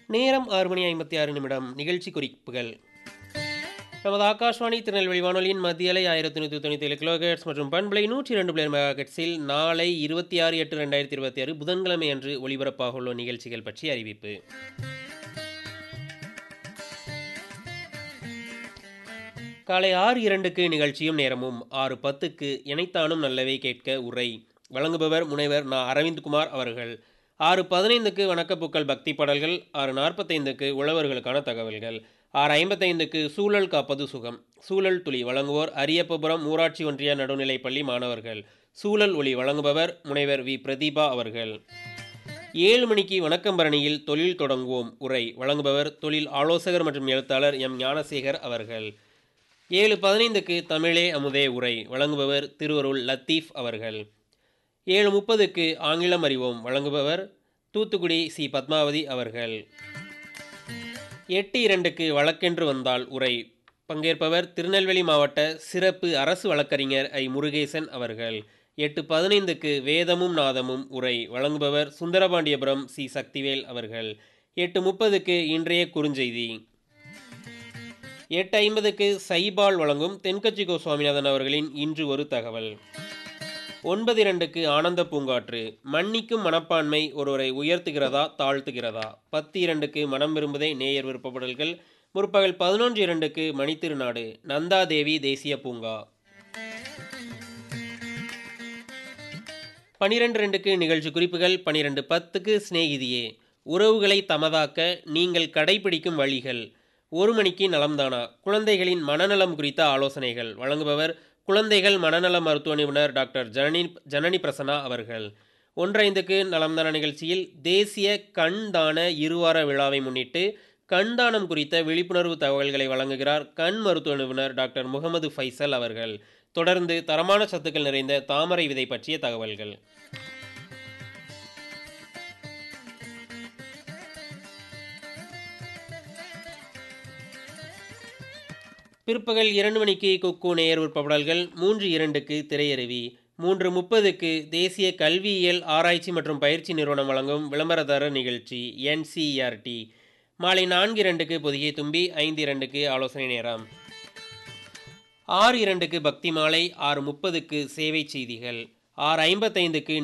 நேரம் ஆறு மணி ஐம்பத்தி ஆறு நிமிடம் நிகழ்ச்சி குறிப்புகள் நமது ஆகாஷ்வாணி திருநெல்வேலி வானொலியின் மத்திய அலை ஆயிரத்தி நூற்றி தொண்ணூற்றி ஏழு கிலோஹெட்ஸ் மற்றும் பண்பலை நூற்றி ரெண்டு பிளேர் மெகாஹெட்ஸில் நாளை இருபத்தி ஆறு எட்டு ரெண்டாயிரத்தி இருபத்தி ஆறு புதன்கிழமை அன்று ஒளிபரப்பாக உள்ள நிகழ்ச்சிகள் பற்றி அறிவிப்பு காலை ஆறு இரண்டுக்கு நிகழ்ச்சியும் நேரமும் ஆறு பத்துக்கு இணைத்தானும் நல்லவை கேட்க உரை வழங்குபவர் முனைவர் நா அரவிந்த்குமார் அவர்கள் ஆறு பதினைந்துக்கு வணக்கப்பூக்கள் பக்தி பாடல்கள் ஆறு நாற்பத்தைந்துக்கு உழவர்களுக்கான தகவல்கள் ஆறு ஐம்பத்தைந்துக்கு சூழல் காப்பது சுகம் சூழல் துளி வழங்குவோர் அரியப்பபுரம் ஊராட்சி ஒன்றிய நடுநிலைப்பள்ளி மாணவர்கள் சூழல் ஒளி வழங்குபவர் முனைவர் வி பிரதீபா அவர்கள் ஏழு மணிக்கு வணக்கம் பரணியில் தொழில் தொடங்குவோம் உரை வழங்குபவர் தொழில் ஆலோசகர் மற்றும் எழுத்தாளர் எம் ஞானசேகர் அவர்கள் ஏழு பதினைந்துக்கு தமிழே அமுதே உரை வழங்குபவர் திருவருள் லத்தீஃப் அவர்கள் ஏழு முப்பதுக்கு ஆங்கிலம் அறிவோம் வழங்குபவர் தூத்துக்குடி சி பத்மாவதி அவர்கள் எட்டு இரண்டுக்கு வழக்கென்று வந்தால் உரை பங்கேற்பவர் திருநெல்வேலி மாவட்ட சிறப்பு அரசு வழக்கறிஞர் ஐ முருகேசன் அவர்கள் எட்டு பதினைந்துக்கு வேதமும் நாதமும் உரை வழங்குபவர் சுந்தரபாண்டியபுரம் சி சக்திவேல் அவர்கள் எட்டு முப்பதுக்கு இன்றைய குறுஞ்செய்தி எட்டு ஐம்பதுக்கு சைபால் வழங்கும் தென்கட்சி கோ சுவாமிநாதன் அவர்களின் இன்று ஒரு தகவல் ஒன்பது இரண்டுக்கு ஆனந்த பூங்காற்று மன்னிக்கும் மனப்பான்மை ஒருவரை உயர்த்துகிறதா தாழ்த்துகிறதா பத்து இரண்டுக்கு மனம் விரும்புதே நேயர் விருப்பப்படல்கள் முற்பகல் பதினொன்று இரண்டுக்கு மணித்திருநாடு நந்தாதேவி தேசிய பூங்கா பனிரெண்டு ரெண்டுக்கு நிகழ்ச்சி குறிப்புகள் பனிரெண்டு பத்துக்கு சிநேகிதியே உறவுகளை தமதாக்க நீங்கள் கடைபிடிக்கும் வழிகள் ஒரு மணிக்கு நலம்தானா குழந்தைகளின் மனநலம் குறித்த ஆலோசனைகள் வழங்குபவர் குழந்தைகள் மனநல மருத்துவ நிபுணர் டாக்டர் ஜனனி ஜனனி பிரசன்னா அவர்கள் ஒன்றைந்துக்கு நலம்தான நிகழ்ச்சியில் தேசிய கண் தான இருவார விழாவை முன்னிட்டு கண் தானம் குறித்த விழிப்புணர்வு தகவல்களை வழங்குகிறார் கண் மருத்துவ நிபுணர் டாக்டர் முகமது ஃபைசல் அவர்கள் தொடர்ந்து தரமான சத்துக்கள் நிறைந்த தாமரை விதை பற்றிய தகவல்கள் பிற்பகல் இரண்டு மணிக்கு குக்கு நேயர் உட்படல்கள் மூன்று இரண்டுக்கு திரையருவி மூன்று முப்பதுக்கு தேசிய கல்வியியல் ஆராய்ச்சி மற்றும் பயிற்சி நிறுவனம் வழங்கும் விளம்பரதாரர் நிகழ்ச்சி என்சிஆர்டி மாலை நான்கு இரண்டுக்கு பொதிகை தும்பி ஐந்து இரண்டுக்கு ஆலோசனை நேரம் ஆறு இரண்டுக்கு பக்தி மாலை ஆறு முப்பதுக்கு சேவை செய்திகள் ஆறு ஐம்பத்தைந்துக்கு